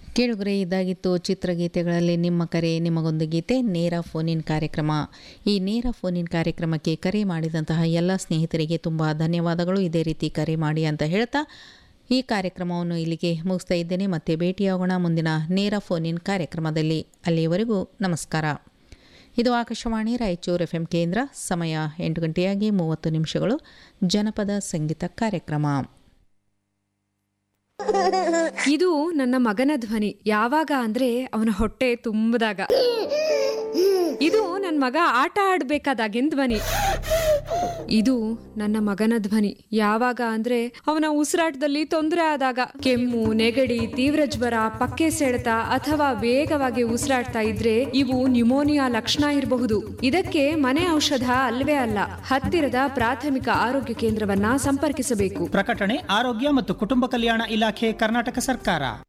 ಕೇಳುಗರೆ ಇದಾಗಿತ್ತು ಚಿತ್ರಗೀತೆಗಳಲ್ಲಿ ನಿಮ್ಮ ಕರೆ ನಿಮಗೊಂದು ಗೀತೆ ನೇರ ಫೋನಿನ್ ಕಾರ್ಯಕ್ರಮ ಈ ನೇರ ಫೋನಿನ್ ಕಾರ್ಯಕ್ರಮಕ್ಕೆ ಕರೆ ಮಾಡಿದಂತಹ ಎಲ್ಲ ಸ್ನೇಹಿತರಿಗೆ ತುಂಬ ಧನ್ಯವಾದಗಳು ಇದೇ ರೀತಿ ಕರೆ ಮಾಡಿ ಅಂತ ಹೇಳ್ತಾ ಈ ಕಾರ್ಯಕ್ರಮವನ್ನು ಇಲ್ಲಿಗೆ ಮುಗಿಸ್ತಾ ಇದ್ದೇನೆ ಮತ್ತೆ ಭೇಟಿಯಾಗೋಣ ಮುಂದಿನ ನೇರ ಫೋನಿನ್ ಕಾರ್ಯಕ್ರಮದಲ್ಲಿ ಅಲ್ಲಿಯವರೆಗೂ ನಮಸ್ಕಾರ ಇದು ಆಕಾಶವಾಣಿ ರಾಯಚೂರು ಎಫ್ ಎಂ ಕೇಂದ್ರ ಸಮಯ ಎಂಟು ಗಂಟೆಯಾಗಿ ಮೂವತ್ತು ನಿಮಿಷಗಳು ಜನಪದ ಸಂಗೀತ ಕಾರ್ಯಕ್ರಮ ಇದು ನನ್ನ ಮಗನ ಧ್ವನಿ ಯಾವಾಗ ಅಂದ್ರೆ ಅವನ ಹೊಟ್ಟೆ ತುಂಬದಾಗ ಇದು ನನ್ನ ಮಗ ಆಟ ಆಡ್ಬೇಕಾದಾಗಿನ ಧ್ವನಿ ಇದು ನನ್ನ ಮಗನ ಧ್ವನಿ ಯಾವಾಗ ಅಂದ್ರೆ ಅವನ ಉಸಿರಾಟದಲ್ಲಿ ತೊಂದರೆ ಆದಾಗ ಕೆಮ್ಮು ನೆಗಡಿ ತೀವ್ರ ಜ್ವರ ಪಕ್ಕೆ ಸೆಳೆತ ಅಥವಾ ವೇಗವಾಗಿ ಉಸಿರಾಡ್ತಾ ಇದ್ರೆ ಇವು ನ್ಯುಮೋನಿಯಾ ಲಕ್ಷಣ ಇರಬಹುದು ಇದಕ್ಕೆ ಮನೆ ಔಷಧ ಅಲ್ವೇ ಅಲ್ಲ ಹತ್ತಿರದ ಪ್ರಾಥಮಿಕ ಆರೋಗ್ಯ ಕೇಂದ್ರವನ್ನ ಸಂಪರ್ಕಿಸಬೇಕು ಪ್ರಕಟಣೆ ಆರೋಗ್ಯ ಮತ್ತು ಕುಟುಂಬ ಕಲ್ಯಾಣ ಇಲಾಖೆ ಕರ್ನಾಟಕ ಸರ್ಕಾರ